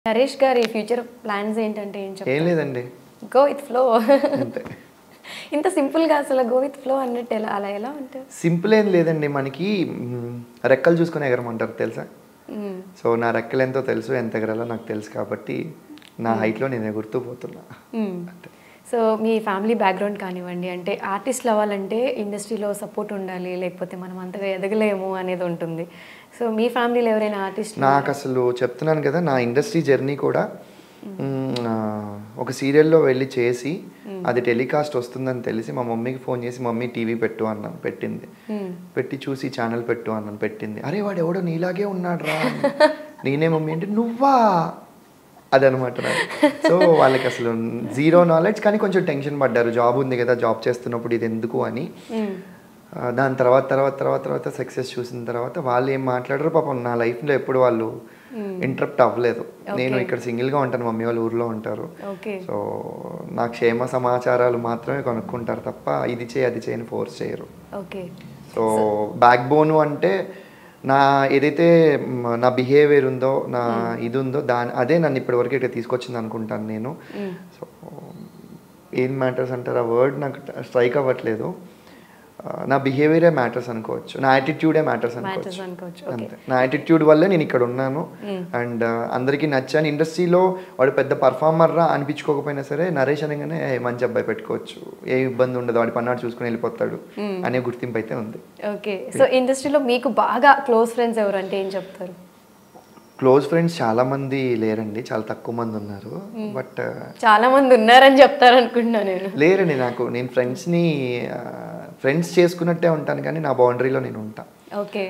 నరేష్ గారి future plans ఏంటంటే ఏం ఏం చెప్తారు లేదండి గో విత్ ఫ్లో అంతే ఇంత సింపుల్ గా అసలు గో విత్ ఫ్లో అన్నట్టు ఎలా అలా ఎలా ఉంటుంది సింపుల్ ఏం లేదండి మనకి మ్, రెక్కలు చూసుకొని ఎగరమంటారు తెలుసా మ్మ్. సో నా రెక్కలు ఎంతో తెలుసు ఎంత ఎగరాలో నాకు తెలుసు కాబట్టి నా హైట్లో నేను ఎగురుతూ పోతున్నా మ్మ్. సో మీ ఫ్యామిలీ బ్యాక్గ్రౌండ్ కానివ్వండి అంటే ఆర్టిస్ట్లు అవ్వాలంటే ఇండస్ట్రీలో సపోర్ట్ ఉండాలి లేకపోతే మనం అంతగా ఎదగలేము అనేది ఉంటుంది సో మీ ఫ్యామిలీలో ఎవరైనా ఆర్టిస్ట్ నాకు అసలు చెప్తున్నాను కదా నా ఇండస్ట్రీ జర్నీ కూడా మ్, ఆ, ఒక సీరియల్లో వెళ్ళి చేసి అది టెలికాస్ట్ వస్తుందని తెలిసి మా మమ్మీకి ఫోన్ చేసి మమ్మీ టీవీ పెట్టు అన్నాను పెట్టింది పెట్టి చూసి ఛానల్ పెట్టు అన్నాను పెట్టింది అరే వాడు ఎవడో నీలాగే ఉన్నాడు రా నేనే మమ్మీ అంటే నువ్వా అదనమాట నాకు సో వాళ్ళకి అసలు జీరో నాలెడ్జ్ కానీ కొంచెం టెన్షన్ పడ్డారు జాబ్ ఉంది కదా జాబ్ చేస్తున్నప్పుడు ఇది ఎందుకు అని ఆ, దాని తర్వాత తర్వాత తర్వాత తర్వాత సక్సెస్ చూసిన తర్వాత వాళ్ళు ఏం మాట్లాడరు పాపం నా లైఫ్లో ఎప్పుడు వాళ్ళు ఇంటరప్ట్ అవ్వలేదు నేను ఇక్కడ సింగిల్గా ఉంటాను మమ్మీ వాళ్ళు ఊర్లో ఉంటారు ఓకే సో నా క్షేమ సమాచారాలు మాత్రమే కొనుక్కుంటారు తప్ప ఇది చేయి అది చేయని ఫోర్స్ చేయరు ఓకే సో బ్యాక్ బోను అంటే నా ఏదైతే మ్, నా బిహేవియర్ ఉందో నా ఇది ఉందో దాని అదే నన్ను ఇప్పటివరకు ఇక్కడ తీసుకొచ్చింది అనుకుంటాను నేను సో ఏం మ్యాటర్స్ అంటారు ఆ వర్డ్ నాకు స్ట్రైక్ అవ్వట్లేదు ఆ, నా బిహేవియరే మ్యాటర్స్ అనుకోవచ్చు నా యాటిట్యూడే మ్యాటర్స్ మ్యాటర్స్ అనుకోవచ్చు అనుకోవచ్చు ఓకే అంతే నా యాటిట్యూడ్ వల్లే నేను ఇక్కడ ఉన్నాను అండ్ అందరికీ నచ్చాను ఇండస్ట్రీలో వాడు పెద్ద పర్ఫార్మర్ రా అనిపించుకోకపోయినా సరే నరేష్ అనగానే "ఏ, మంచి అబ్బాయి పెట్టుకోవచ్చు ఏ ఇబ్బంది ఉండదు వాడి పన్నాడు చూసుకుని వెళ్ళిపోతాడు అనే గుర్తింపు అయితే ఉంది ఓకే సో ఇండస్ట్రీలో మీకు బాగా క్లోజ్ ఫ్రెండ్స్ ఎవరు అంటే ఏం చెప్తారు క్లోజ్ ఫ్రెండ్స్ చాలా మంది లేరండి చాలా తక్కువ మంది ఉన్నారు బట్ చాలా మంది ఉన్నారని చెప్తారు అనుకుంటున్నా నేను లేరండి నాకు నేను ఫ్రెండ్స్ని ఫ్రెండ్స్ చేసుకున్నట్టే ఉంటాను కానీ నా బౌండరీలో నేను ఉంటా ఓకే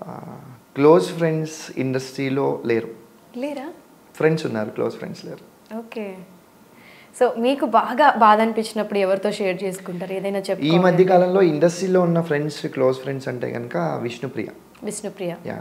క్లోజ్ ఫ్రెండ్స్ ఇండస్ట్రీలో లేరు లేరా ఫ్రెండ్స్ ఉన్నారు క్లోజ్ ఫ్రెండ్స్ లేరు ఓకే సో మీకు బాగా బాధ అనిపించినప్పుడు ఎవరితో షేర్ చేసుకుంటారు ఏదైనా ఈ చెప్పి మధ్య కాలంలో ఇండస్ట్రీలో ఉన్న ఫ్రెండ్స్ క్లోజ్ ఫ్రెండ్స్ అంటే కనుక విష్ణుప్రియ విష్ణుప్రియ యా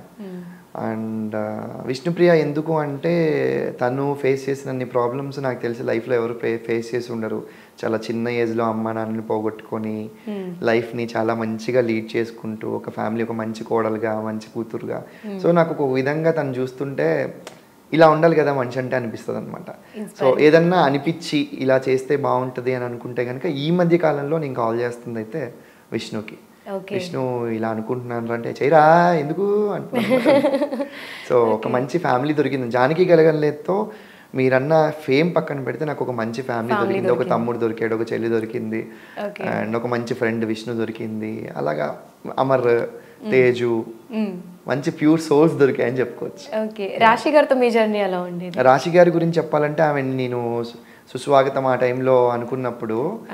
అండ్ విష్ణుప్రియ ఎందుకు అంటే తను ఫేస్ చేసిన అన్ని ప్రాబ్లమ్స్ నాకు తెలిసి లైఫ్లో ఎవరు ఫేస్ చేసి ఉండరు చాలా చిన్న ఏజ్లో అమ్మ నాన్నని పోగొట్టుకొని లైఫ్ని చాలా మంచిగా లీడ్ చేసుకుంటూ ఒక ఫ్యామిలీ ఒక మంచి కోడలుగా మంచి కూతురుగా సో నాకు ఒక విధంగా తను చూస్తుంటే ఇలా ఉండాలి కదా మనిషి అంటే అనిపిస్తుంది అనమాట సో ఏదన్నా అనిపించి ఇలా చేస్తే బాగుంటుంది అని అనుకుంటే కనుక ఈ మధ్య కాలంలో నేను కాల్ చేస్తుంది అయితే విష్ణుకి ఓకే విష్ణు ఇలా అనుకుంటున్నాను అంటే చేయరా ఎందుకు అంటున్నాను సో ఒక మంచి ఫ్యామిలీ దొరికింది జానకి కలగలేతో మీరన్న ఫేమ్ పక్కన పెడితే నాకు ఒక మంచి ఫ్యామిలీ దొరికింది ఒక తమ్ముడు దొరికాడు ఒక చెల్లి దొరికింది ఓకే అండ్ ఒక మంచి ఫ్రెండ్ విష్ణు దొరికింది అలాగా అమర్ తేజు మంచి ప్యూర్ సోర్స్ దొరికాయని చెప్పుకోవచ్చు ఓకే రాశి గారితో మీ జర్నీ ఎలా ఉండేది రాశి గారి గురించి చెప్పాలంటే ఆమె నేను సు- సుస్వాగతం ఆ టైంలో అనుకున్నప్పుడు ఆ,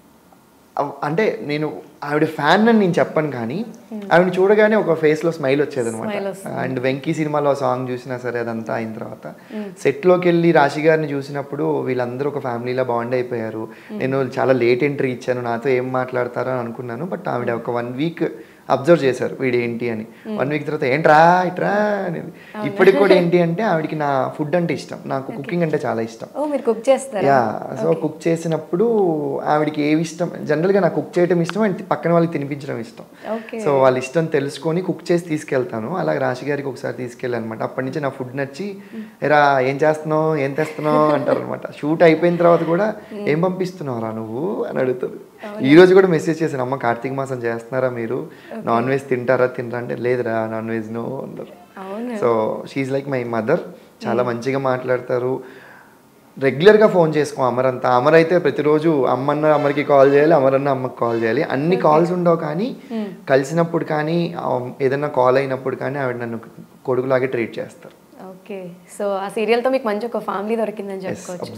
అవ్- అంటే నేను ఆవిడ ఫ్యాన్ అని నేను చెప్పను కానీ ఆవిడ చూడగానే ఒక ఫేస్ లో స్మైల్ వచ్చేది అనమాట Smile వస్తుంది. అండ్ వెంకీ సినిమాలో సాంగ్ చూసినా సరే అదంతా అయిన తర్వాత సెట్ లోకి వెళ్ళి రాశి గారిని చూసినప్పుడు వీళ్ళందరూ ఒక ఫ్యామిలీలో బాండ్ అయిపోయారు నేను చాలా లేట్ ఎంట్రీ ఇచ్చాను నాతో ఏం మాట్లాడతారో అని అనుకున్నాను బట్ ఆవిడ ఒక వన్ వీక్ అబ్జర్వ్ చేశారు వీడు ఏంటి అని వన్ వీక్ తర్వాత ఏంట్రా ఇట్రా అనేది ఇప్పటికి కూడా ఏంటి అంటే ఆవిడకి నా ఫుడ్ అంటే ఇష్టం నాకు కుకింగ్ అంటే చాలా ఇష్టం ఓ మీరు కుక్ చేస్తారా యా సో కుక్ చేసినప్పుడు ఆవిడకి ఏవి ఇష్టం జనరల్గా నాకు కుక్ చేయడం ఇష్టం అండ్ పక్కన వాళ్ళకి తినిపించడం ఇష్టం ఓకే సో వాళ్ళ ఇష్టం తెలుసుకొని కుక్ చేసి తీసుకెళ్తాను అలాగే రాశి గారికి ఒకసారి తీసుకెళ్ళాను అనమాట అప్పటి నుంచి నా ఫుడ్ నచ్చి ఎరా ఏం చేస్తున్నావు ఏం తెస్తున్నావు అంటారు అనమాట షూట్ అయిపోయిన తర్వాత కూడా ఏం పంపిస్తున్నావు రా నువ్వు అని అడుగుతుంది ఈ రోజు కూడా మెసేజ్ చేశాను అమ్మ కార్తీక మాసం చేస్తున్నారా మీరు నాన్ వెజ్ తింటారా తినరా అంటే లేదురా నాన్ వెజ్ నో అన్నారు అవును so she like my mother చాలా మంచిగా మాట్లాడతారు రెగ్యులర్గా ఫోన్ చేసుకో అమర్ అంతా అమర్ అయితే ప్రతిరోజు అమ్మన్న అమర్కి కాల్ చేయాలి అమరన్న అమ్మకి కాల్ చేయాలి అన్ని కాల్స్ ఉండవు కానీ కలిసినప్పుడు కానీ ఆ, ఏదైనా కాల్ అయినప్పుడు కానీ ఆవిడ నన్ను కొడుకులాగే ట్రీట్ చేస్తారు ఓకే సో ఆ సీరియల్తో మీకు మంచి ఒక ఫ్యామిలీ దొరికిందని చెప్పుకోవచ్చు